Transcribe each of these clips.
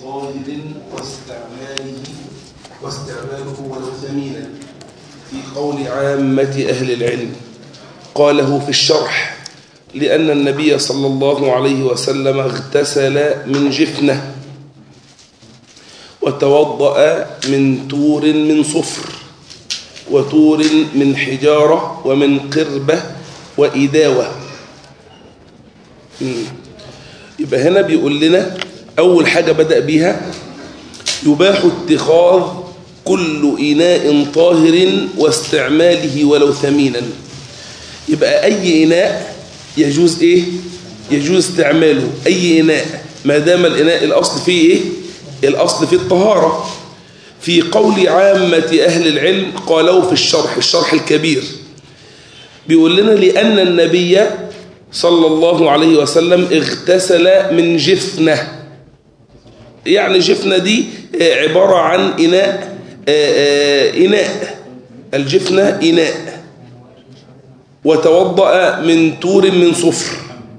طاهر واستعماله واستعماله ولو ثمينا في قول عامة أهل العلم قاله في الشرح لأن النبي صلى الله عليه وسلم اغتسل من جفنه وتوضأ من تور من صفر وتور من حجارة ومن قربة وإداوة يبقى هنا بيقول لنا أول حاجة بدأ بيها يباح اتخاذ كل إناء طاهر واستعماله ولو ثمينا يبقى أي إناء يجوز إيه يجوز استعماله أي إناء ما دام الإناء الأصل فيه إيه الأصل في الطهارة في قول عامة أهل العلم قالوا في الشرح الشرح الكبير بيقول لنا لأن النبي صلى الله عليه وسلم اغتسل من جفنة يعني جفنة دي عبارة عن إناء إناء الجفنة إناء وتوضأ من تور من صفر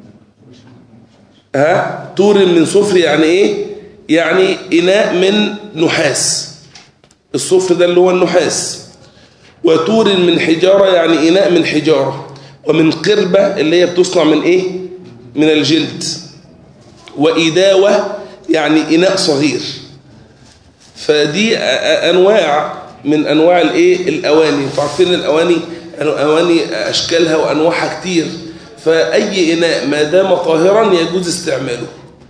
ها تور من صفر يعني إيه يعني إناء من نحاس الصفر ده اللي هو النحاس وتور من حجارة يعني إناء من حجارة ومن قربة اللي هي بتصنع من إيه من الجلد وإداوة يعني إناء صغير فدي أنواع من أنواع الإيه الأواني عارفين الأواني أواني أشكالها وأنواعها كتير فأي إناء ما دام طاهرا يجوز استعماله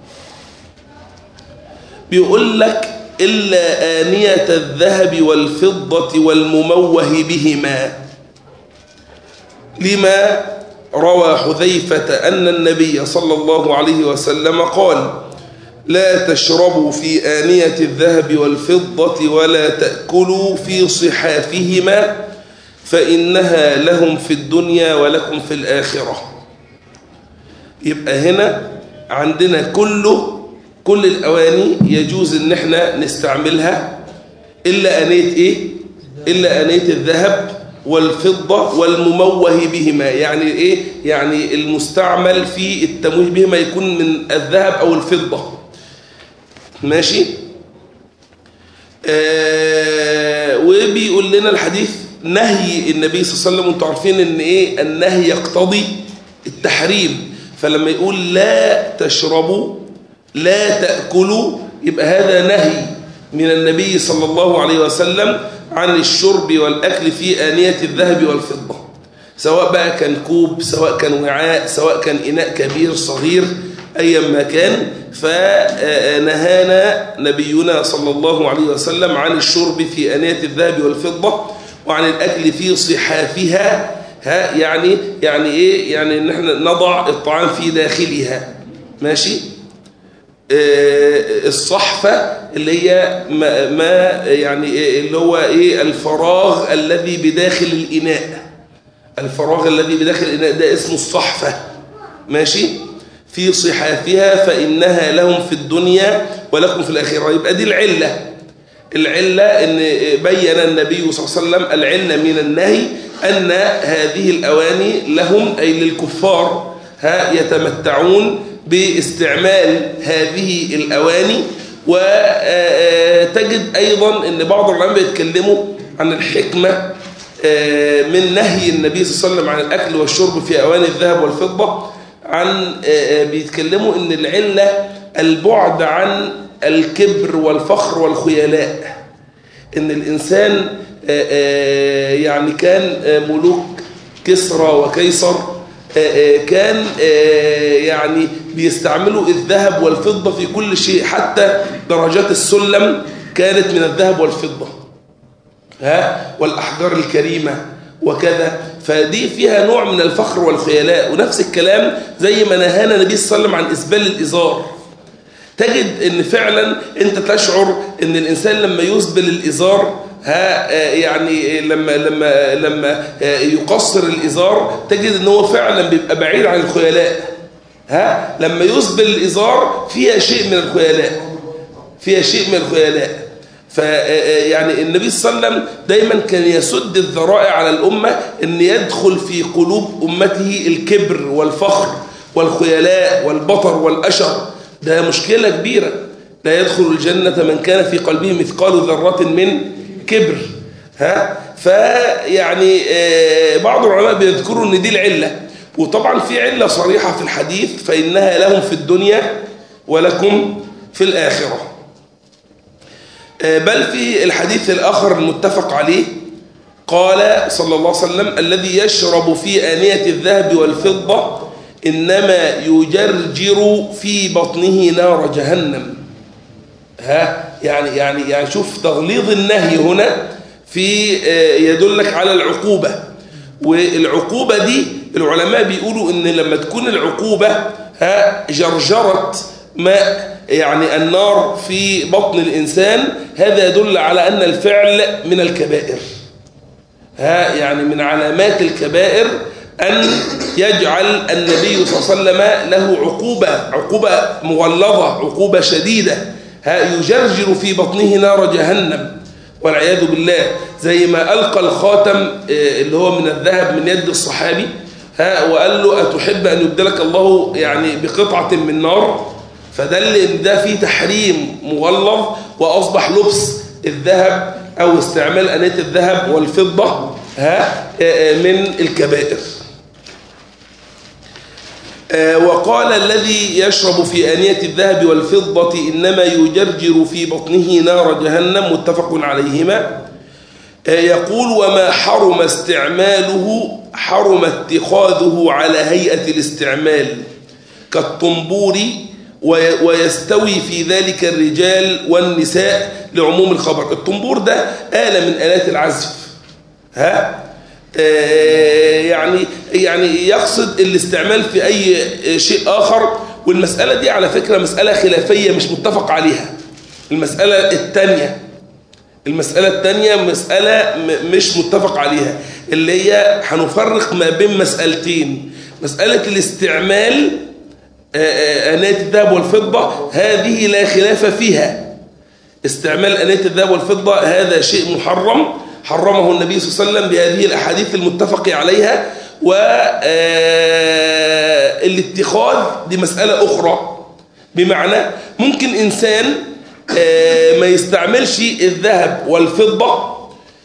بيقول لك إلا آنية الذهب والفضة والمموه بهما لما روى حذيفة أن النبي صلى الله عليه وسلم قال لا تشربوا في آنية الذهب والفضة ولا تأكلوا في صحافهما فإنها لهم في الدنيا ولكم في الآخرة يبقى هنا عندنا كله كل الأواني يجوز ان احنا نستعملها إلا أنية إيه؟ إلا أنية الذهب والفضة والمموه بهما يعني إيه؟ يعني المستعمل في التمويه بهما يكون من الذهب أو الفضة ماشي آه وبيقول لنا الحديث نهي النبي صلى الله عليه وسلم وانتم عارفين ان ايه النهي يقتضي التحريم فلما يقول لا تشربوا لا تأكلوا يبقى هذا نهي من النبي صلى الله عليه وسلم عن الشرب والأكل في آنية الذهب والفضة سواء بقى كان كوب سواء كان وعاء سواء كان إناء كبير صغير أيا ما كان فنهانا نبينا صلى الله عليه وسلم عن الشرب في آنية الذهب والفضة وعن الأكل في صحافها ها يعني يعني إيه يعني إن احنا نضع الطعام في داخلها ماشي الصحفة اللي هي ما, ما يعني اللي هو ايه الفراغ الذي بداخل الإناء الفراغ الذي بداخل الإناء ده اسمه الصحفة ماشي في صحافها فإنها لهم في الدنيا ولكم في الآخرة يبقى دي العلة العلة ان بين النبي صلى الله عليه وسلم العلة من النهي أن هذه الأواني لهم أي للكفار ها يتمتعون باستعمال هذه الأواني وتجد أيضا أن بعض العلماء يتكلموا عن الحكمة من نهي النبي صلى الله عليه وسلم عن الأكل والشرب في أواني الذهب والفضة عن بيتكلموا أن العلة البعد عن الكبر والفخر والخيلاء أن الإنسان يعني كان ملوك كسرى وكيصر كان يعني بيستعملوا الذهب والفضة في كل شيء حتى درجات السلم كانت من الذهب والفضة ها والأحجار الكريمة وكذا فدي فيها نوع من الفخر والخيلاء ونفس الكلام زي ما نهانا النبي صلى الله عليه وسلم عن إسبال الإزار تجد ان فعلا انت تشعر ان الانسان لما يسبل الإزار ها يعني لما لما لما يقصر الإزار تجد ان هو فعلا بيبقى بعيد عن الخيلاء ها لما يسبل الإزار فيها شيء من الخيلاء فيها شيء من الخيلاء فيعني النبي صلى الله عليه وسلم دايما كان يسد الذرائع على الأمة ان يدخل في قلوب أمته الكبر والفخر والخيلاء والبطر والأشر ده مشكلة كبيرة لا يدخل الجنة من كان في قلبه مثقال ذرة من كبر ها فيعني آه، بعض العلماء بيذكروا ان دي العلة وطبعا في علة صريحة في الحديث فإنها لهم في الدنيا ولكم في الآخرة آه، بل في الحديث الآخر المتفق عليه قال صلى الله عليه وسلم الذي يشرب في آنية الذهب والفضة إنما يجرجر في بطنه نار جهنم ها يعني يعني يعني شوف تغليظ النهي هنا في آه، يدلك على العقوبة والعقوبة دي العلماء بيقولوا ان لما تكون العقوبة ها جرجرت ماء يعني النار في بطن الإنسان هذا يدل على أن الفعل من الكبائر ها يعني من علامات الكبائر أن يجعل النبي صلى الله عليه وسلم له عقوبة عقوبة مغلظة عقوبة شديدة ها يجرجر في بطنه نار جهنم والعياذ بالله زي ما ألقى الخاتم آه، اللي هو من الذهب من يد الصحابي ها وقال له أتحب أن يبدلك الله يعني بقطعة من نار فدل إن ده فيه تحريم مغلظ وأصبح لبس الذهب أو استعمال أنية الذهب والفضة ها آه، آه، من الكبائر آه، وقال الذي يشرب في آنية الذهب والفضة إنما يجرجر في بطنه نار جهنم متفق عليهما آه، يقول وما حرم استعماله حرم اتخاذه على هيئة الاستعمال كالطنبور وي- ويستوي في ذلك الرجال والنساء لعموم الخبر الطنبور ده آلة من آلات العزف ها آه، يعني يعني يقصد الاستعمال في أي شيء آخر والمسألة دي على فكرة مسألة خلافية مش متفق عليها المسألة الثانية المسألة الثانية مسألة م- مش متفق عليها اللي هي هنفرق ما بين مسألتين مسألة الاستعمال آه، آه، آنية الذهب والفضة هذه لا خلاف فيها استعمال آنية الذهب والفضة هذا شيء محرم حرمه النبي صلى الله عليه وسلم بهذه الأحاديث المتفق عليها والاتخاذ دي مسألة أخرى بمعنى ممكن إنسان آه، ما يستعملش الذهب والفضة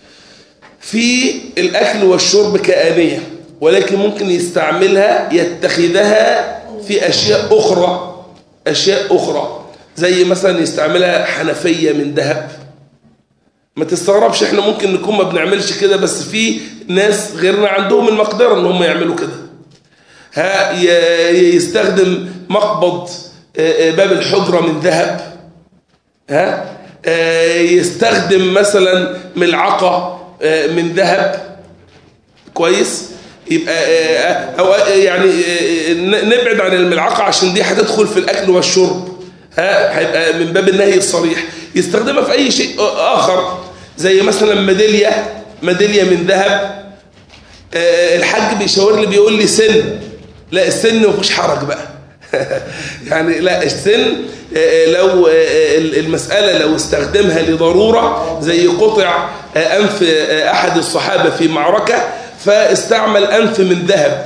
في الأكل والشرب كآنية ولكن ممكن يستعملها يتخذها في أشياء أخرى أشياء أخرى زي مثلا يستعملها حنفية من ذهب ما تستغربش احنا ممكن نكون ما بنعملش كده بس في ناس غيرنا عندهم المقدرة ان هم يعملوا كده ها ي- يستخدم مقبض آه، آه، باب الحجرة من ذهب ها آه، يستخدم مثلا ملعقة آه، من ذهب كويس يبقى آه، او آه، يعني آه، ن- نبعد عن الملعقة عشان دي هتدخل في الاكل والشرب ها هيبقى من باب النهي الصريح يستخدمها في اي شيء اخر زي مثلا ميدالية ميدالية من ذهب آه، الحاج بيشاور لي بيقول لي سن لا السن ما فيهوش حرج بقى يعني لا السن آه، لو آه، المسألة لو استخدمها لضرورة زي قطع آه، أنف آه، أحد الصحابة في معركة فاستعمل أنف من ذهب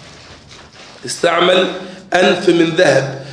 استعمل أنف من ذهب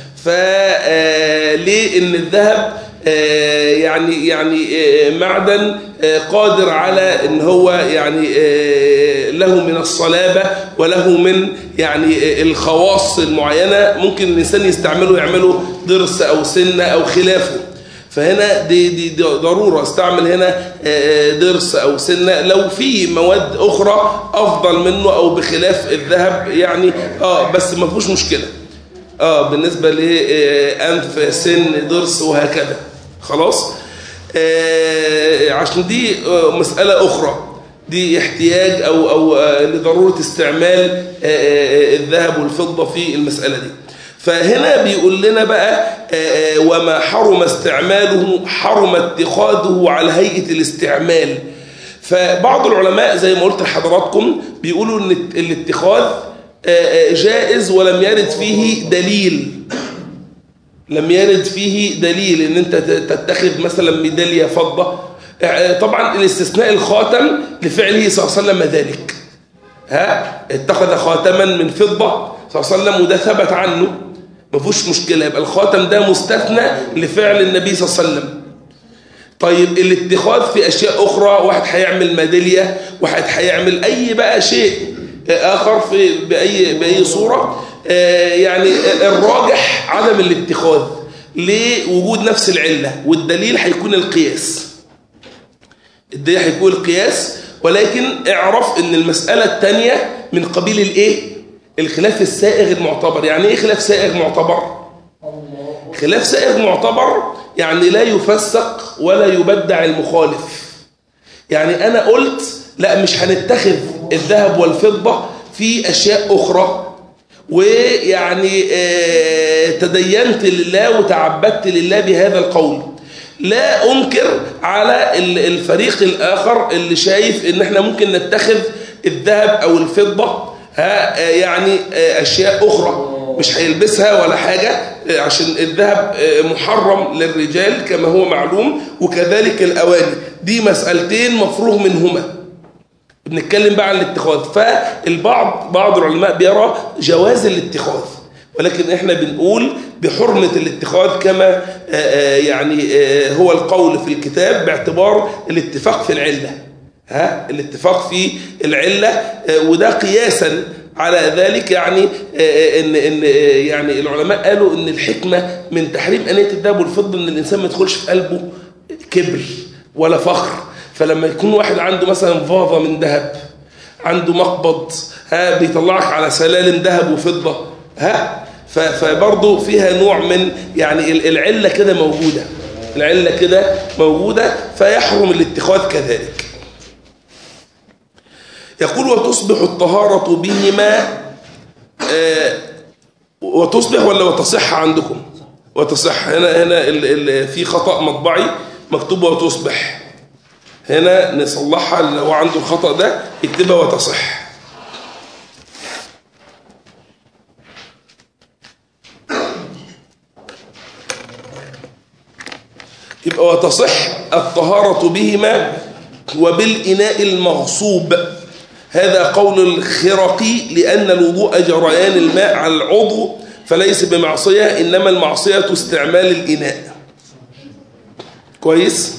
فليه ان الذهب آه، يعني يعني آه، معدن آه، قادر على ان هو يعني آه، له من الصلابة وله من يعني آه، الخواص المعينة ممكن الإنسان يستعمله يعمله ضرس أو سنة أو خلافه فهنا دي, دي, دي ضرورة استعمل هنا آه، آه، ضرس أو سنة لو في مواد أخرى أفضل منه أو بخلاف الذهب يعني آه بس ما فيهوش مشكلة اه بالنسبة لأنف سن ضرس وهكذا خلاص آه عشان دي آه مسألة أخرى دي احتياج أو, أو آه لضرورة استعمال آه آه الذهب والفضة في المسألة دي فهنا بيقول لنا بقى آه آه وما حرم استعماله حرم اتخاذه على هيئة الاستعمال فبعض العلماء زي ما قلت لحضراتكم بيقولوا ان الاتخاذ جائز ولم يرد فيه دليل لم يرد فيه دليل ان انت تتخذ مثلا ميدالية فضة طبعا الاستثناء الخاتم لفعله صلى الله عليه وسلم ذلك ها اتخذ خاتما من فضة صلى الله عليه وسلم وده ثبت عنه ما فيهوش مشكلة يبقى الخاتم ده مستثنى لفعل النبي صلى الله عليه وسلم طيب الاتخاذ في أشياء أخرى واحد هيعمل ميدالية واحد هيعمل أي بقى شيء آخر في بأي, بأي صورة يعني الراجح عدم الاتخاذ لوجود نفس العلة والدليل هيكون القياس الدليل هيكون القياس ولكن اعرف ان المسألة الثانية من قبيل الايه الخلاف السائغ المعتبر يعني ايه خلاف سائغ معتبر خلاف سائغ معتبر يعني لا يفسق ولا يبدع المخالف يعني انا قلت لا مش هنتخذ الذهب والفضة في اشياء اخرى ويعني تدينت لله وتعبدت لله بهذا القول لا أنكر على الفريق الآخر اللي شايف إن احنا ممكن نتخذ الذهب أو الفضة يعني أشياء أخرى مش هيلبسها ولا حاجة عشان الذهب محرم للرجال كما هو معلوم وكذلك الأواني دي مسألتين مفروغ منهما بنتكلم بقى عن الاتخاذ فالبعض بعض العلماء بيرى جواز الاتخاذ ولكن احنا بنقول بحرمة الاتخاذ كما يعني هو القول في الكتاب باعتبار الاتفاق في العلة ها الاتفاق في العلة وده قياسا على ذلك يعني ان ان يعني العلماء قالوا ان الحكمة من تحريم أنية الذهب والفضة ان الانسان ما يدخلش في قلبه كبر ولا فخر فلما يكون واحد عنده مثلا فاضة من ذهب عنده مقبض ها بيطلعك على سلالم ذهب وفضة ها فبرضه فيها نوع من يعني العلة كده موجودة العلة كده موجودة فيحرم الاتخاذ كذلك يقول وتصبح الطهارة بهما آه وتصبح ولا وتصح عندكم وتصح هنا هنا ال ال في خطأ مطبعي مكتوب وتصبح هنا نصلحها لو عنده الخطأ ده يكتبها وتصح يبقى وتصح الطهارة بهما وبالإناء المغصوب هذا قول الخرقي لأن الوضوء جريان الماء على العضو فليس بمعصية إنما المعصية استعمال الإناء كويس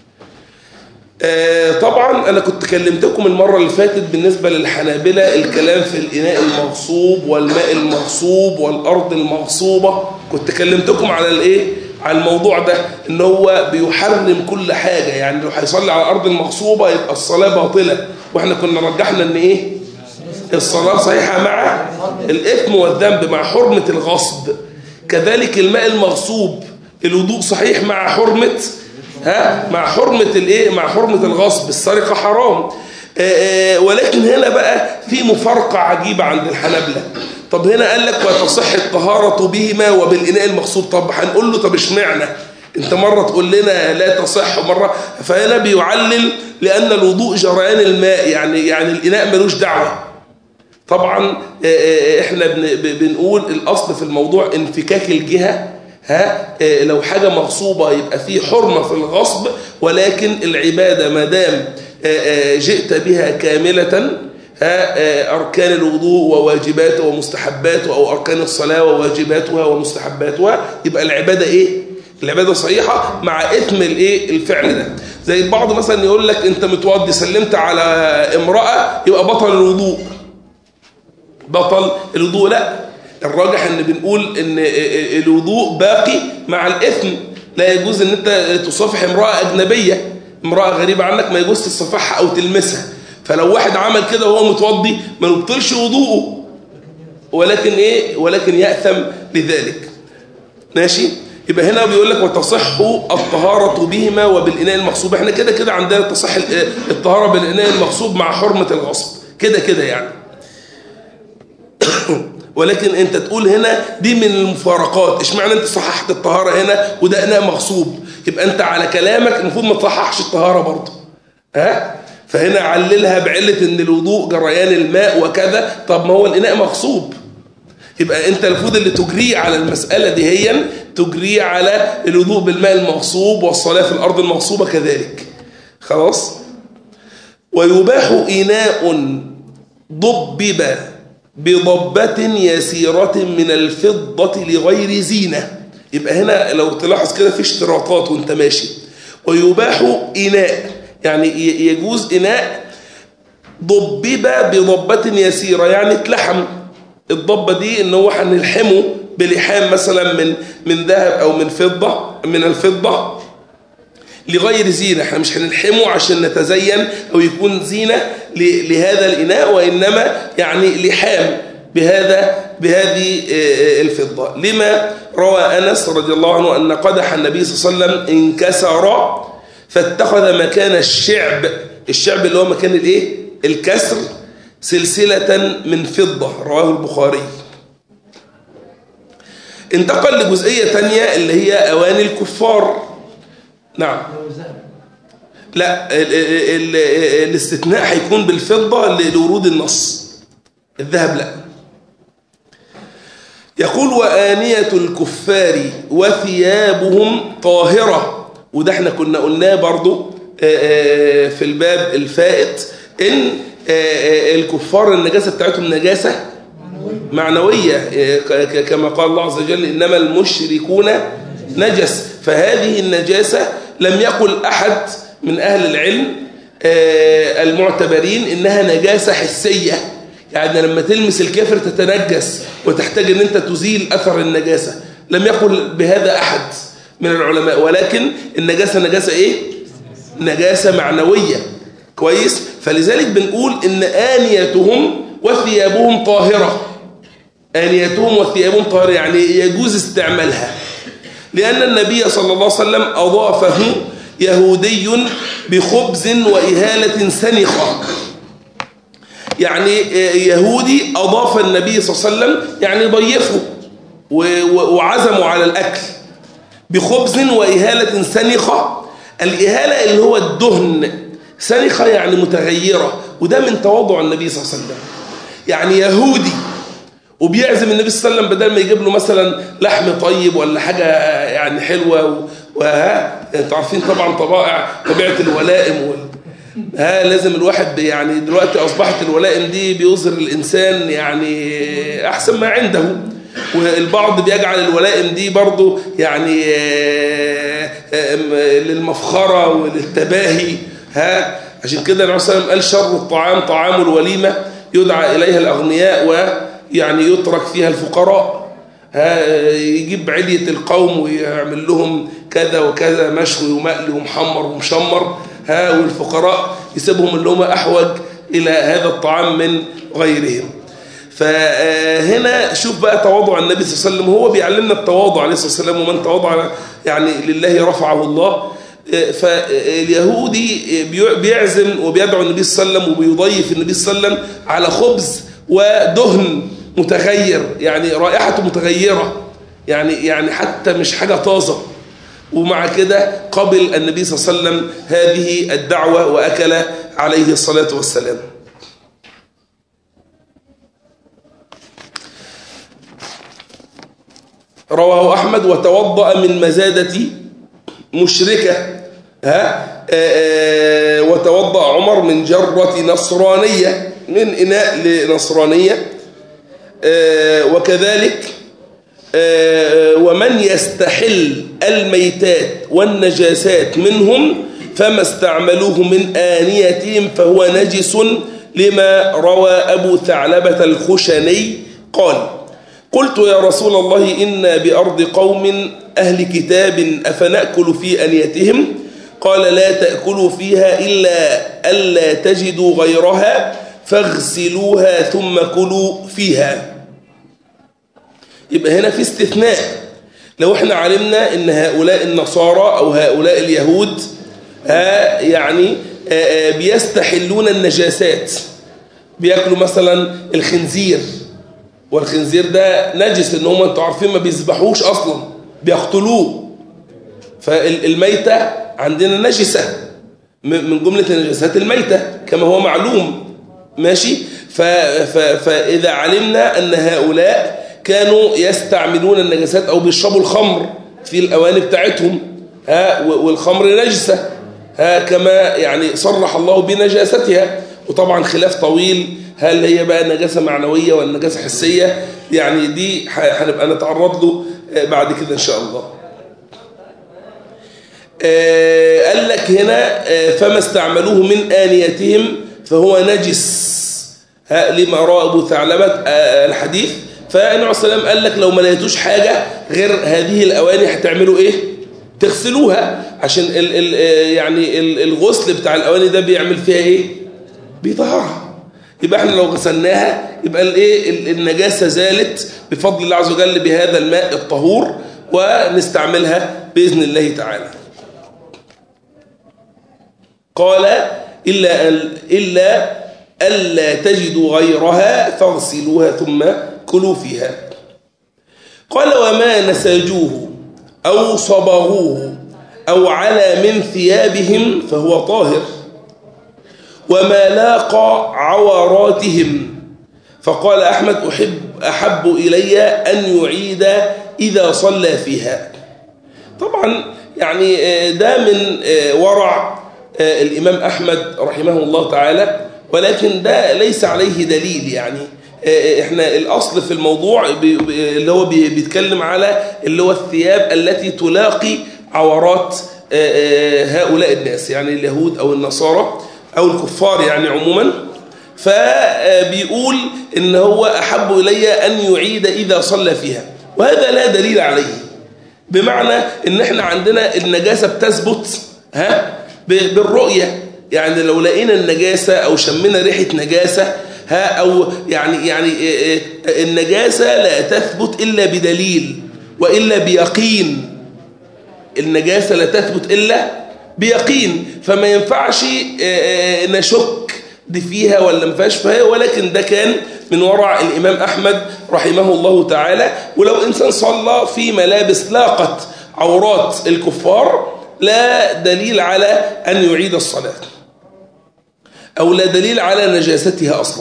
آه طبعا أنا كنت كلمتكم المرة اللي فاتت بالنسبة للحنابلة الكلام في الإناء المغصوب والماء المغصوب والأرض المغصوبة كنت كلمتكم على الإيه على الموضوع ده ان هو بيحرم كل حاجة يعني لو هيصلي على الأرض المغصوبة يبقى الصلاة باطلة واحنا كنا رجحنا ان ايه الصلاة صحيحة مع الإثم والذنب مع حرمة الغصب كذلك الماء المغصوب الوضوء صحيح مع حرمة ها مع حرمة الايه مع حرمة الغصب السرقة حرام آآ آآ ولكن هنا بقى في مفارقة عجيبة عند الحنابلة طب هنا قال لك وتصح الطهارة بهما وبالإناء المغصوب طب هنقول له طب اشمعنى انت مرة تقول لنا لا تصح مرة فهنا بيعلل لأن الوضوء جريان الماء يعني يعني الإناء ملوش دعوة طبعا احنا بنقول الأصل في الموضوع انفكاك الجهة ها لو حاجة مغصوبة يبقى في حرمة في الغصب ولكن العبادة ما دام جئت بها كاملة أركان الوضوء وواجباته ومستحباته أو أركان الصلاة وواجباتها ومستحباتها يبقى العبادة إيه؟ العبادة صحيحة مع إثم الإيه؟ الفعل ده زي البعض مثلا يقول لك أنت متوضي سلمت على امرأة يبقى بطل الوضوء بطل الوضوء لا الراجح ان بنقول ان الوضوء باقي مع الإثم لا يجوز ان انت تصافح امرأة أجنبية امرأة غريبة عنك ما يجوز تصافحها أو تلمسها فلو واحد عمل كده وهو متوضي ما نبطلش وضوءه ولكن ايه ولكن يأثم لذلك ماشي يبقى هنا بيقول لك وتصح الطهارة بهما وبالإناء المغصوب احنا كده كده عندنا تصح الطهارة بالإناء المغصوب مع حرمة الغصب كده كده يعني ولكن انت تقول هنا دي من المفارقات اشمعنى انت صححت الطهارة هنا وده إناء مغصوب يبقى انت على كلامك المفروض ما تصححش الطهارة برضه ها فهنا عللها بعلة ان الوضوء جريان الماء وكذا طب ما هو الإناء مغصوب يبقى انت المفروض اللي تجريه على المسألة دي هي تجريه على الوضوء بالماء المغصوب والصلاة في الأرض المغصوبة كذلك خلاص ويباح إناء ضبب بضبة يسيرة من الفضة لغير زينة يبقى هنا لو تلاحظ كده في اشتراطات وانت ماشي ويباح إناء يعني ي- يجوز إناء ضبب بضبة يسيرة يعني اتلحم الضبة دي ان هو هنلحمه بلحام مثلا من من ذهب او من فضة من الفضة لغير زينة احنا مش هنلحمه عشان نتزين او يكون زينة ل- لهذا الاناء وانما يعني لحام بهذا بهذه آه، الفضة لما روى انس رضي الله عنه ان قدح النبي صلى الله عليه وسلم انكسر فاتخذ مكان الشعب الشعب اللي هو مكان الايه الكسر سلسلة من فضة رواه البخاري انتقل لجزئية تانية اللي هي أواني الكفار نعم لا ال ال ال الاستثناء هيكون بالفضة لورود النص الذهب لا يقول وآنية الكفار وثيابهم طاهرة وده احنا كنا قلناه برضو آه، آه، في الباب الفائت ان آه، آه، الكفار النجاسة بتاعتهم نجاسة معنوية آه، ك- ك- كما قال الله عز وجل إنما المشركون نجس فهذه النجاسة لم يقل أحد من أهل العلم آه، المعتبرين إنها نجاسة حسية يعني لما تلمس الكافر تتنجس وتحتاج ان انت تزيل اثر النجاسة لم يقل بهذا احد من العلماء ولكن النجاسة نجاسة ايه نجاسة معنوية كويس فلذلك بنقول ان آنيتهم وثيابهم طاهرة آنيتهم وثيابهم طاهرة يعني يجوز استعمالها لأن النبي صلى الله عليه وسلم أضافه يهودي بخبز وإهالة سنخة يعني يهودي أضاف النبي صلى الله عليه وسلم يعني ضيفه و- و- وعزموا على الأكل بخبز وإهالة سنخة الإهالة اللي هو الدهن سنخة يعني متغيرة وده من تواضع النبي صلى الله عليه وسلم يعني يهودي وبيعزم النبي صلى الله عليه وسلم بدل ما يجيب له مثلا لحم طيب ولا حاجة يعني حلوة و- وها انتوا عارفين طبعا طبائع طبيعة الولائم وال... ها لازم الواحد بي- يعني دلوقتي أصبحت الولائم دي بيظهر الإنسان يعني أحسن ما عنده والبعض بيجعل الولائم دي برضو يعني آه، آه، للمفخرة وللتباهي ها عشان كده النبي صلى الله عليه وسلم قال شر الطعام طعام الوليمة يدعى إليها الأغنياء ويعني يترك فيها الفقراء ها يجيب علية القوم ويعمل لهم كذا وكذا مشوي ومقلي ومحمر ومشمر ها والفقراء يسيبهم اللي هم أحوج إلى هذا الطعام من غيرهم فهنا شوف بقى تواضع النبي صلى الله عليه وسلم هو بيعلمنا التواضع عليه الصلاة والسلام ومن تواضع يعني لله رفعه الله فاليهودي بيعزم وبيدعو النبي صلى الله عليه وسلم وبيضيف النبي صلى الله عليه وسلم على خبز ودهن متغير يعني رائحته متغيرة يعني يعني حتى مش حاجة طازة ومع كده قبل النبي صلى الله عليه وسلم هذه الدعوة وأكل عليه الصلاة والسلام رواه أحمد وتوضأ من مزادة مشركة ها آآ آآ وتوضأ عمر من جرة نصرانية من إناء لنصرانية وكذلك ومن يستحل الميتات والنجاسات منهم فما استعملوه من آنيتهم فهو نجس لما روى أبو ثعلبة الخشني قال قلت يا رسول الله إنا بأرض قوم أهل كتاب أفنأكل في أنيتهم قال لا تأكلوا فيها إلا ألا تجدوا غيرها فاغسلوها ثم كلوا فيها يبقى هنا في استثناء لو احنا علمنا ان هؤلاء النصارى او هؤلاء اليهود ها يعني بيستحلون النجاسات بياكلوا مثلا الخنزير والخنزير ده نجس ان هم انتوا عارفين ما بيذبحوش اصلا بيقتلوه فالميتة عندنا نجسة من جملة النجاسات الميتة كما هو معلوم ماشي فإذا علمنا أن هؤلاء كانوا يستعملون النجاسات أو بيشربوا الخمر في الأواني بتاعتهم ها والخمر نجسة ها كما يعني صرح الله بنجاستها وطبعا خلاف طويل هل هي بقى نجاسة معنوية ولا نجاسة حسية يعني دي ح- هنبقى نتعرض له آه، بعد كده إن شاء الله آه، قال لك هنا آه، فما استعملوه من آنيتهم فهو نجس ها لما روى أبو ثعلبة آه، الحديث فالنبي عليه الصلاة والسلام قال لك لو ما لقيتوش حاجة غير هذه الأواني هتعملوا إيه؟ تغسلوها عشان ال ال آه، يعني ال- الغسل بتاع الأواني ده بيعمل فيها إيه؟ بيطهرها يبقى احنا لو غسلناها يبقى الايه ال- النجاسه زالت بفضل الله عز وجل بهذا الماء الطهور ونستعملها باذن الله تعالى قال إلا أن إلا ألا تجدوا غيرها فاغسلوها ثم كلوا فيها قال وما نسجوه أو صبغوه أو على من ثيابهم فهو طاهر وما لاقى عوراتهم فقال أحمد أحب أحب إلي أن يعيد إذا صلى فيها طبعا يعني آه، ده من آه، ورع آه، الإمام أحمد رحمه الله تعالى ولكن ده ليس عليه دليل يعني آه، احنا الأصل في الموضوع بي- بي- اللي هو بي- بيتكلم على اللي هو الثياب التي تلاقي عورات آه، آه، هؤلاء الناس يعني اليهود أو النصارى أو الكفار يعني عموما فبيقول إن هو أحب إلي أن يعيد إذا صلى فيها وهذا لا دليل عليه بمعنى ان احنا عندنا النجاسة بتثبت ها ب- بالرؤية يعني لو لقينا النجاسة او شمينا ريحة نجاسة ها او يعني يعني إيه إيه النجاسة لا تثبت الا بدليل والا بيقين النجاسة لا تثبت إلا بيقين فما ينفعش آه، آه، نشك دي فيها ولا ما فيهاش فيها ولكن ده كان من ورع الإمام أحمد رحمه الله تعالى ولو إنسان صلى في ملابس لاقت عورات الكفار لا دليل على أن يعيد الصلاة أو لا دليل على نجاستها أصلا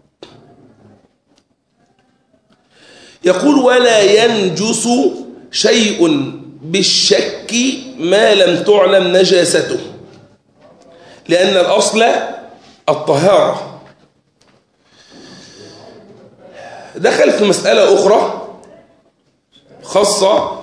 يقول ولا ينجس شيء بالشك ما لم تعلم نجاسته لأن الأصل الطهارة دخل في مسألة أخرى خاصة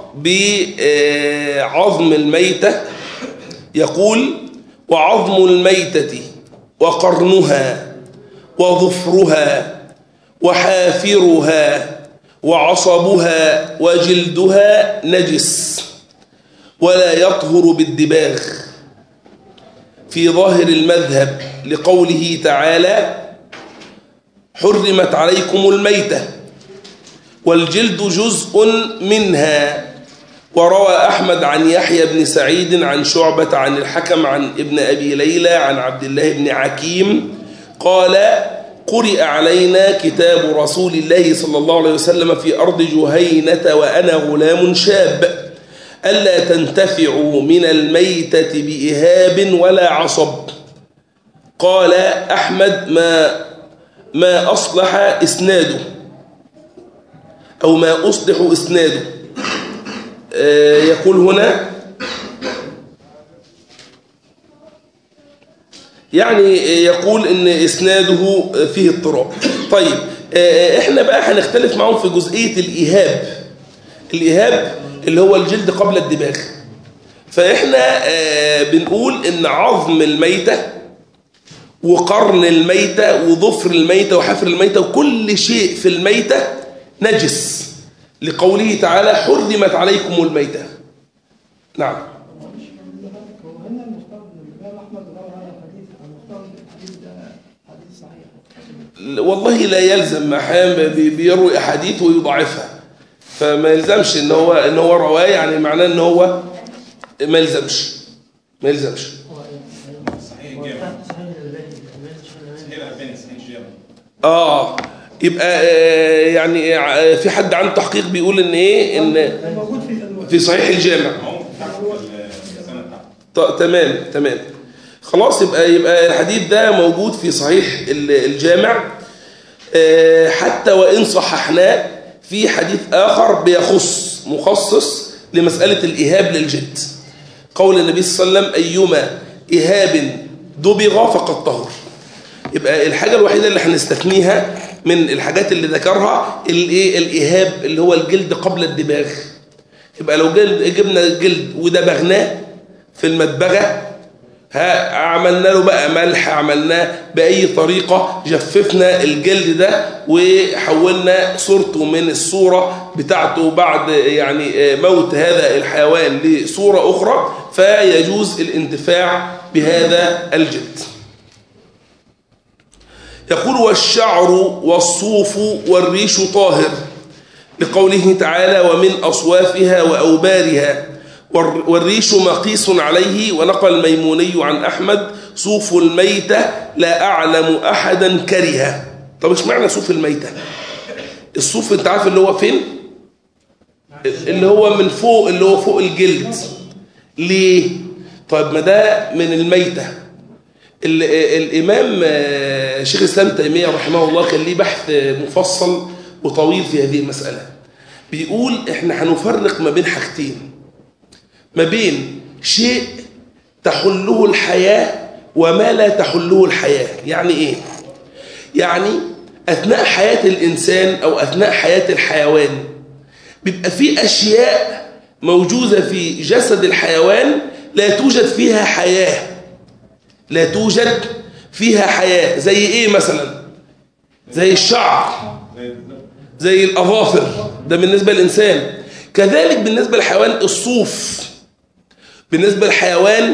بعظم الميتة يقول وعظم الميتة وقرنها وظفرها وحافرها وعصبها وجلدها نجس ولا يطهر بالدباغ في ظاهر المذهب لقوله تعالى حرمت عليكم الميتة والجلد جزء منها وروى أحمد عن يحيى بن سعيد عن شعبة عن الحكم عن ابن أبي ليلى عن عبد الله بن عكيم قال قرئ علينا كتاب رسول الله صلى الله عليه وسلم في أرض جهينة وأنا غلام شاب ألا تنتفعوا من الميتة بإهاب ولا عصب قال أحمد ما ما أصلح إسناده أو ما أصلح إسناده آه، يقول هنا يعني يقول ان اسناده فيه اضطراب طيب آه، احنا بقى هنختلف معاهم في جزئيه الايهاب الايهاب اللي هو الجلد قبل الدباغ فاحنا آه، بنقول ان عظم الميته وقرن الميته وظفر الميته وحفر الميته وكل شيء في الميته نجس لقوله تعالى حرمت عليكم الميته نعم وهنا المختار من الإمام أحمد روى هذا الحديث المختار الحديث ده حديث صحيح والله لا يلزم احيانا بي- بيروي احاديث ويضعفها فما يلزمش ان هو ان هو رواه يعني معناه ان هو ما يلزمش ما يلزمش صحيح الجامع صحيح الألباني صحيح الجامع اه يبقى آه، يعني آه، في حد عنده تحقيق بيقول ان ايه ان موجود في الألوان في صحيح الجامع هم تحت السنة تحت ط- تمام تمام خلاص يبقى يبقى الحديث ده موجود في صحيح ال- الجامع آه، حتى وإن صححناه في حديث آخر بيخص مخصص لمسألة الإهاب للجلد قول النبي صلى الله عليه وسلم أيما إهاب دبغ فقد طهر يبقى الحاجة الوحيدة اللي هنستثنيها من الحاجات اللي ذكرها الايه الايهاب اللي هو الجلد قبل الدباغ يبقى لو جلد جبنا جلد ودبغناه في المدبغة ها عملنا له بقى ملح عملناه بأي طريقة جففنا الجلد ده وحولنا صورته من الصورة بتاعته بعد يعني موت هذا الحيوان لصورة أخرى فيجوز الانتفاع بهذا الجلد يقول والشعر والصوف والريش طاهر لقوله تعالى ومن أصوافها وأوبارها والريش مقيس عليه ونقل الميموني عن أحمد صوف الميتة لا أعلم أحدا كره طب ايش معنى صوف الميتة الصوف انت عارف اللي هو فين اللي هو من فوق اللي هو فوق الجلد ليه طيب ما ده من الميتة الإمام شيخ الإسلام تيمية رحمه الله كان ليه بحث مفصل وطويل في هذه المسألة بيقول احنا هنفرق ما بين حاجتين ما بين شيء تحله الحياة وما لا تحله الحياة يعني ايه يعني أثناء حياة الإنسان أو أثناء حياة الحيوان بيبقى في أشياء موجودة في جسد الحيوان لا توجد فيها حياة لا توجد فيها حياة زي ايه مثلا زي الشعر زي الأظافر ده بالنسبة للإنسان كذلك بالنسبة للحيوان الصوف بالنسبة للحيوان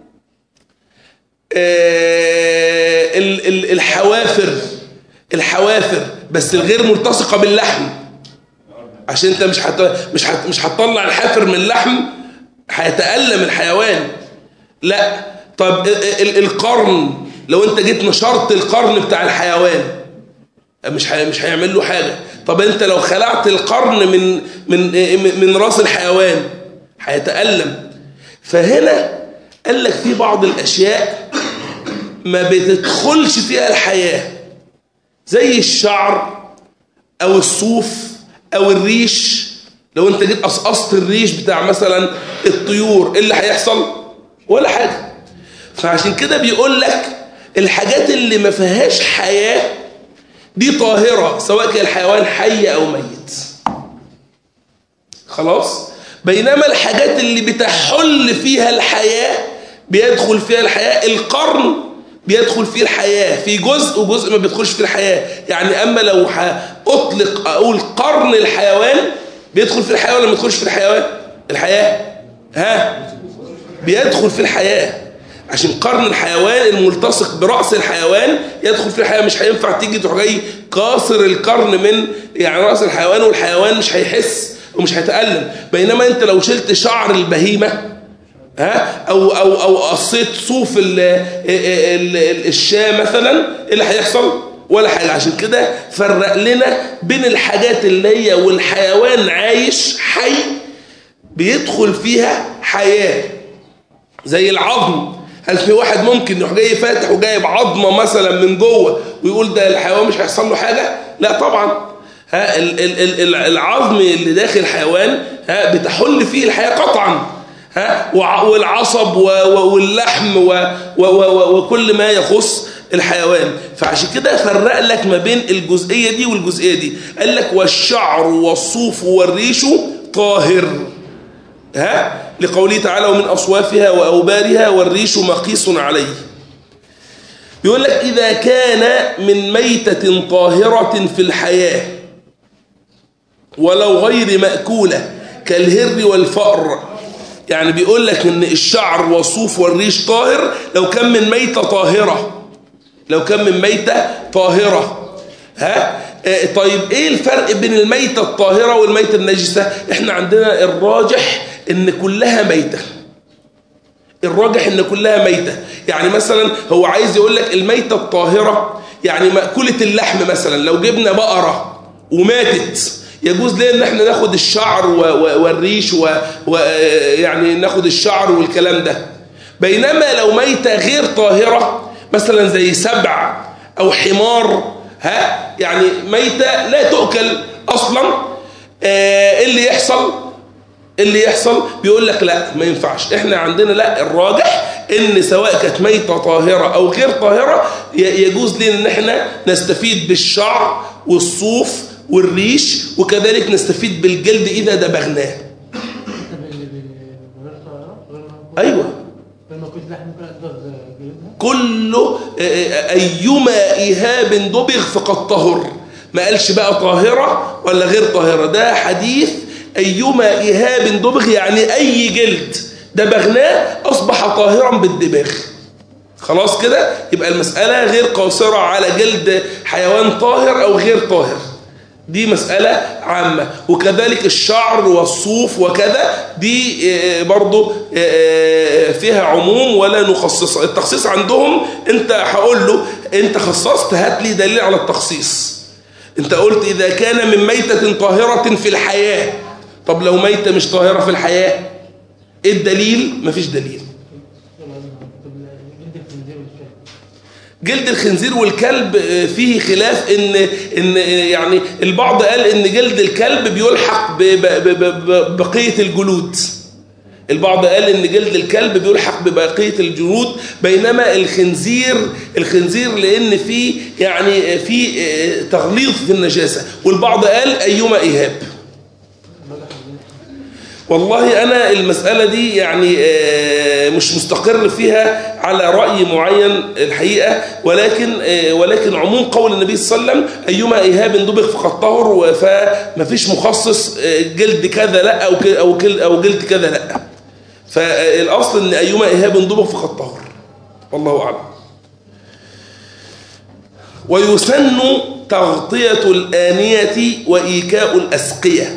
آه الحوافر الحوافر بس الغير ملتصقة باللحم عشان انت مش حت... مش حت... مش هتطلع الحافر من اللحم هيتألم الحيوان لا طب القرن لو انت جيت نشرت القرن بتاع الحيوان مش ح... مش هيعمل له حاجة طب انت لو خلعت القرن من من من راس الحيوان هيتألم فهنا قال لك في بعض الأشياء ما بتدخلش فيها الحياة زي الشعر أو الصوف أو الريش لو أنت جيت قصقصت الريش بتاع مثلا الطيور إيه اللي هيحصل ولا حاجة فعشان كده بيقول لك الحاجات اللي ما فيهاش حياة دي طاهرة سواء كان الحيوان حي أو ميت خلاص بينما الحاجات اللي بتحل فيها الحياة بيدخل فيها الحياة القرن بيدخل فيه الحياة في جزء وجزء ما بيدخلش فيه الحياة يعني أما لو أطلق أقول قرن الحيوان بيدخل في الحياة ولا ما بيدخلش في الحيوان الحياة ها بيدخل في الحياة عشان قرن الحيوان الملتصق برأس الحيوان يدخل في الحياة مش هينفع تيجي تروح جاي كاسر القرن من يعني رأس الحيوان والحيوان مش هيحس ومش هيتألم بينما انت لو شلت شعر البهيمة ها او او او قصيت صوف ال ال ال الشاة مثلا ايه اللي هيحصل ولا حاجة عشان كده فرق لنا بين الحاجات اللي هي والحيوان عايش حي بيدخل فيها حياة زي العظم هل في واحد ممكن يروح جاي فاتح وجايب عظمة مثلا من جوه ويقول ده الحيوان مش هيحصل له حاجة لا طبعا ها العظم اللي داخل الحيوان ها بتحل فيه الحياة قطعا ها والعصب واللحم وكل ما يخص الحيوان فعشان كده فرق لك ما بين الجزئية دي والجزئية دي قال لك والشعر والصوف والريش طاهر ها لقوله تعالى ومن أصوافها وأوبارها والريش مقيس عليه يقول لك إذا كان من ميتة طاهرة في الحياة ولو غير مأكولة كالهر والفأر يعني بيقول لك ان الشعر والصوف والريش طاهر لو كان من ميتة طاهرة لو كان من ميتة طاهرة ها اه طيب ايه الفرق بين الميتة الطاهرة والميتة النجسة احنا عندنا الراجح ان كلها ميتة الراجح ان كلها ميتة يعني مثلا هو عايز يقول لك الميتة الطاهرة يعني مأكولة اللحم مثلا لو جبنا بقرة وماتت يجوز ليه ان احنا ناخد الشعر والريش ويعني ناخد الشعر والكلام ده بينما لو ميتة غير طاهرة مثلا زي سبع او حمار ها يعني ميتة لا تؤكل اصلا ايه اللي يحصل اللي يحصل بيقول لك لا ما ينفعش احنا عندنا لا الراجح ان سواء كانت ميتة طاهرة او غير طاهرة ي- يجوز لنا ان احنا نستفيد بالشعر والصوف والريش وكذلك نستفيد بالجلد اذا دبغناه ايوه لما كنت لحم ممكن اقدر جلدها كله آه، آه، أيما إيهاب دبغ فقد طهر ما قالش بقى طاهرة ولا غير طاهرة ده حديث أيما إيهاب دبغ يعني أي جلد دبغناه أصبح طاهرا بالدباغ خلاص كده يبقى المسألة غير قاصرة على جلد حيوان طاهر أو غير طاهر دي مسألة عامة وكذلك الشعر والصوف وكذا دي آه، برضو آه، فيها عموم ولا نخصص التخصيص عندهم انت هقول له انت خصصت هات لي دليل على التخصيص انت قلت اذا كان من ميتة طاهرة في الحياة طب لو ميتة مش طاهرة في الحياة ايه الدليل مفيش دليل طب جلد الخنزير والكلب جلد الخنزير والكلب آه، فيه خلاف ان ان آه، يعني البعض قال ان جلد الكلب بيلحق ب- ب- ب- ب- ببقيه الجلود البعض قال ان جلد الكلب بيلحق ببقيه الجلود بينما الخنزير الخنزير لان فيه يعني آه، فيه آه، تغليظ في النجاسه والبعض قال ايما ايهاب والله أنا المسألة دي يعني آه، مش مستقر فيها على رأي معين الحقيقة ولكن آه، ولكن عموم قول النبي صلى الله عليه وسلم أيما إيهاب دبغ فقد طهر فما فيش مخصص آه، جلد كذا لا أو ك- أو كل- أو جلد كذا لا فالأصل إن أيما إيهاب دبغ فقد طهر والله أعلم ويسن تغطية الآنية وإيكاء الأسقية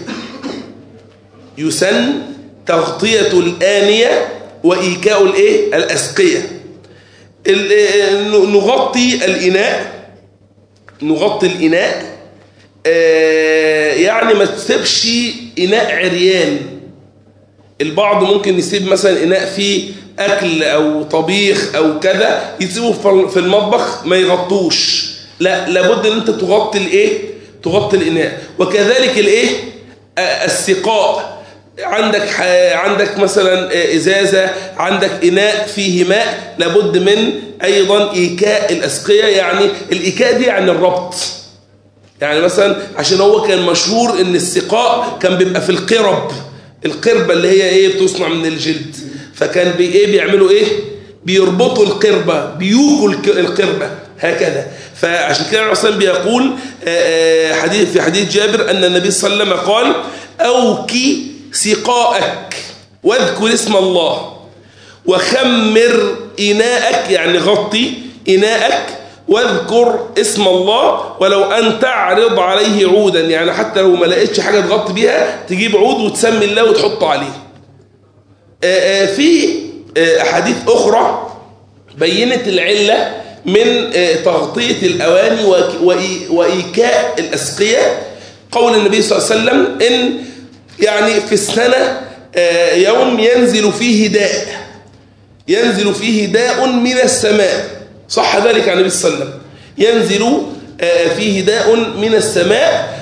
يسن تغطية الآنية وإيكاء الإيه؟ الأسقية ال- آه، نغطي الإناء نغطي الإناء آه، يعني ما تسيبش إناء عريان البعض ممكن يسيب مثلا إناء فيه أكل أو طبيخ أو كذا يسيبه في- في المطبخ ما يغطوش لا لابد ان انت تغطي الايه تغطي الاناء وكذلك الايه آه، السقاء عندك ح- عندك مثلا آه، ازازه عندك اناء فيه ماء لابد من ايضا ايكاء الاسقيه يعني الايكاء دي يعني الربط يعني مثلا عشان هو كان مشهور ان السقاء كان بيبقى في القرب القربة اللي هي ايه بتصنع من الجلد فكان بي ايه بيعملوا ايه بيربطوا القربة بيوكوا الك- القربة هكذا فعشان كده النبي صلى الله عليه وسلم بيقول آه، آه، حديث في حديث جابر ان النبي صلى الله عليه وسلم قال اوكي سقاءك واذكر اسم الله وخمر إناءك يعني غطي إناءك واذكر اسم الله ولو أن تعرض عليه عودا يعني حتى لو ما لقيتش حاجة تغطي بيها تجيب عود وتسمي الله وتحطه عليه آه، آه، في آه، أحاديث أخرى بينت العلة من آه، تغطية الأواني وك- وإي- وإيكاء الأسقية قول النبي صلى الله عليه وسلم إن يعني في السنة آه، يوم ينزل فيه داء ينزل فيه داء من السماء صح ذلك عن النبي صلى الله عليه وسلم ينزل آه، فيه داء من السماء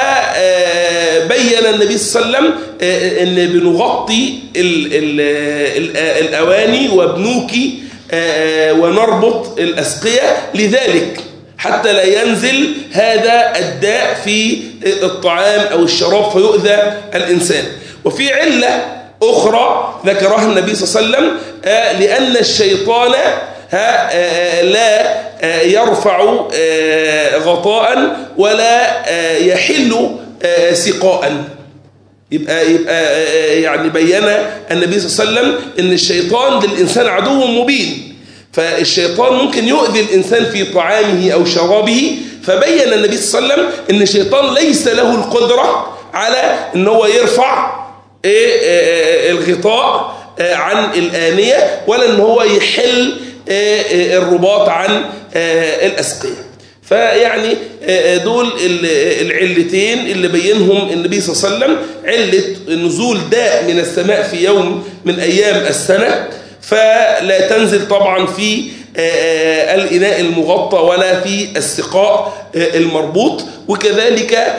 فبين النبي صلى الله عليه وسلم آه، ان بنغطي ال- ال- ال- الاواني وبنوكي آه، ونربط الاسقيه لذلك حتى لا ينزل هذا الداء في الطعام او الشراب فيؤذى الانسان وفي عله أخرى ذكرها النبي صلى الله عليه وسلم آه، لأن الشيطان ها، آه، لا آه، يرفع آه، غطاء ولا آه، يحل آه، سقاء يبقى يبقى آه، يعني بين النبي صلى الله عليه وسلم ان الشيطان للانسان عدو مبين فالشيطان ممكن يؤذي الانسان في طعامه او شرابه فبين النبي صلى الله عليه وسلم ان الشيطان ليس له القدره على ان هو يرفع إيه آه، الغطاء آه، عن الآنية ولا ان هو يحل آه، آه، الرباط عن آه، الأسقية فيعني آه، دول ال- العلتين اللي بينهم النبي صلى الله عليه وسلم علة نزول داء من السماء في يوم من أيام السنة فلا تنزل طبعا في آه، آه، الإناء المغطى ولا في السقاء آه، المربوط وكذلك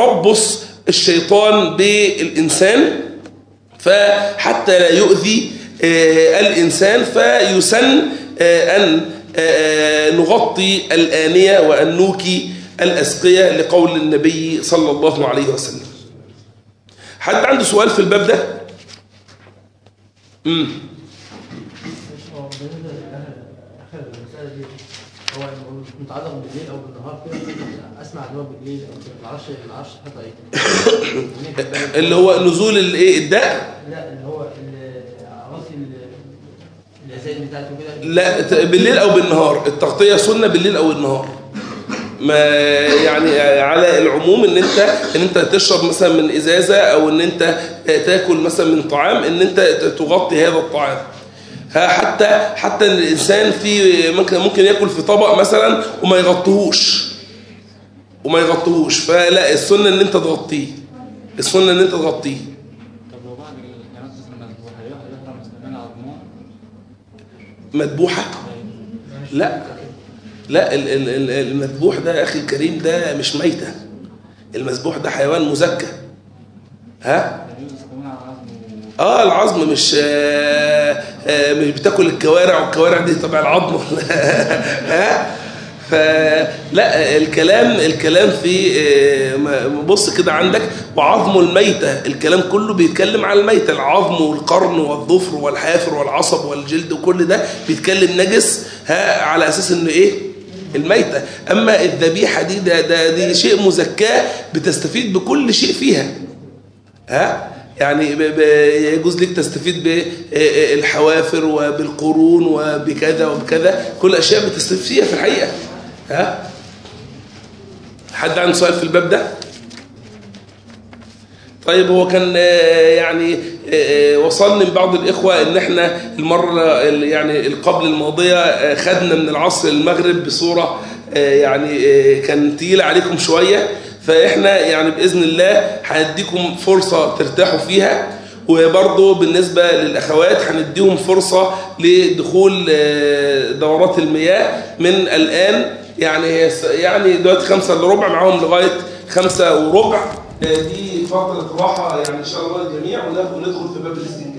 لتربص الشيطان بالإنسان فحتى لا يؤذي آه، الإنسان فيسن آه، أن آه، نغطي الآنية وأن نوكي الأسقية لقول النبي صلى الله عليه وسلم حد عنده سؤال في الباب ده؟ مم. هو بالنسبه لاخر اخر المساله دي هو متعلق بالليل او بالنهار كده اسمع ان هو بالليل او كده ما اعرفش ما اعرفش حتى ايه اللي هو نزول الايه الداء لا اللي هو قصدي الازاي بتاعته كده لا ت- بالليل او بالنهار التغطيه سنه بالليل او النهار ما يعني على العموم ان انت ان انت تشرب مثلا من ازازه او ان انت تاكل مثلا من طعام ان انت تغطي هذا الطعام ها حتى حتى الانسان في ممكن ممكن ياكل في طبق مثلا وما يغطيهوش وما يغطيهوش فلا السنه ان انت تغطيه السنه ان انت تغطيه طب لو بعد الحيوانات مثلا مذبوحة يحرم استعمال عظمها مذبوحه لا لا ال- ال- ال- المذبوح ده يا اخي الكريم ده مش ميته المذبوح ده حيوان مزكى ها يجوز استعمال على عظمه اه العظم مش آه آه مش بتاكل الكوارع والكوارع دي تبع العظم ها فلا الكلام الكلام في آه، ما- بص كده عندك وعظم الميتة الكلام كله بيتكلم على الميتة العظم والقرن والظفر والحافر والعصب والجلد وكل ده بيتكلم نجس ها على اساس انه ايه الميتة اما الذبيحة دي ده, ده دي شيء مزكاه بتستفيد بكل شيء فيها ها يعني ب- ب- يجوز لك تستفيد بالحوافر وبالقرون وبكذا وبكذا كل اشياء بتستفيد فيها في الحقيقه ها حد عنده سؤال في الباب ده طيب هو كان آه، يعني آه، آه، وصلني من بعض الإخوة إن إحنا المرة ال- يعني القبل الماضية آه، خدنا من العصر المغرب بصورة آه، يعني آه، كان تقيلة عليكم شوية فإحنا يعني بإذن الله هنديكم فرصة ترتاحوا فيها وبرضه بالنسبة للأخوات هنديهم فرصة لدخول آه، دورات المياه من الآن يعني هي س- يعني دلوقتي خمسة إلا ربع معاهم لغاية خمسة وربع آه، دي فترة راحة يعني إن شاء الله للجميع وندخل في باب الاستنجاب